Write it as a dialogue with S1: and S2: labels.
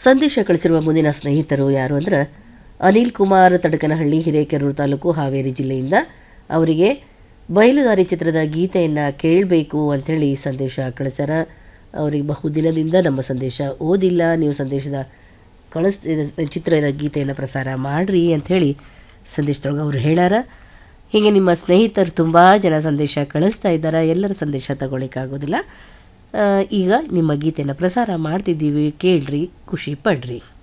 S1: ಸಂದೇಶ ಕಳಿಸಿರುವ ಮುಂದಿನ ಸ್ನೇಹಿತರು ಯಾರು ಅಂದ್ರೆ ಅನಿಲ್ ಕುಮಾರ್ ತಡಕನಹಳ್ಳಿ ಹಿರೇಕೆರೂರು ತಾಲೂಕು ಹಾವೇರಿ ಜಿಲ್ಲೆಯಿಂದ ಅವರಿಗೆ ಬಯಲುದಾರಿ ಚಿತ್ರದ ಗೀತೆಯನ್ನು ಕೇಳಬೇಕು ಅಂಥೇಳಿ ಸಂದೇಶ ಕಳಿಸ್ಯಾರ ಅವರಿಗೆ ಬಹುದಿನದಿಂದ ನಮ್ಮ ಸಂದೇಶ ಓದಿಲ್ಲ ನೀವು ಸಂದೇಶದ ಕಳಿಸ್ ಚಿತ್ರದ ಗೀತೆಯನ್ನು ಪ್ರಸಾರ ಮಾಡಿರಿ ಅಂಥೇಳಿ ಸಂದೇಶದೊಳಗೆ ಅವರು ಹೇಳ್ಯಾರ ಹೀಗೆ ನಿಮ್ಮ ಸ್ನೇಹಿತರು ತುಂಬ ಜನ ಸಂದೇಶ ಕಳಿಸ್ತಾ ಇದ್ದಾರೆ ಎಲ್ಲರ ಸಂದೇಶ ತಗೊಳ್ಳಿಕ್ಕಾಗೋದಿಲ್ಲ ಆ, ಈಗ ನಿಮ್ಮ ಗೀತೆಯನ್ನು ಪ್ರಸಾರ ಮಾಡ್ತಿದ್ದೀವಿ ಕೇಳ್ರಿ ಖುಷಿ ಪಡ್ರಿ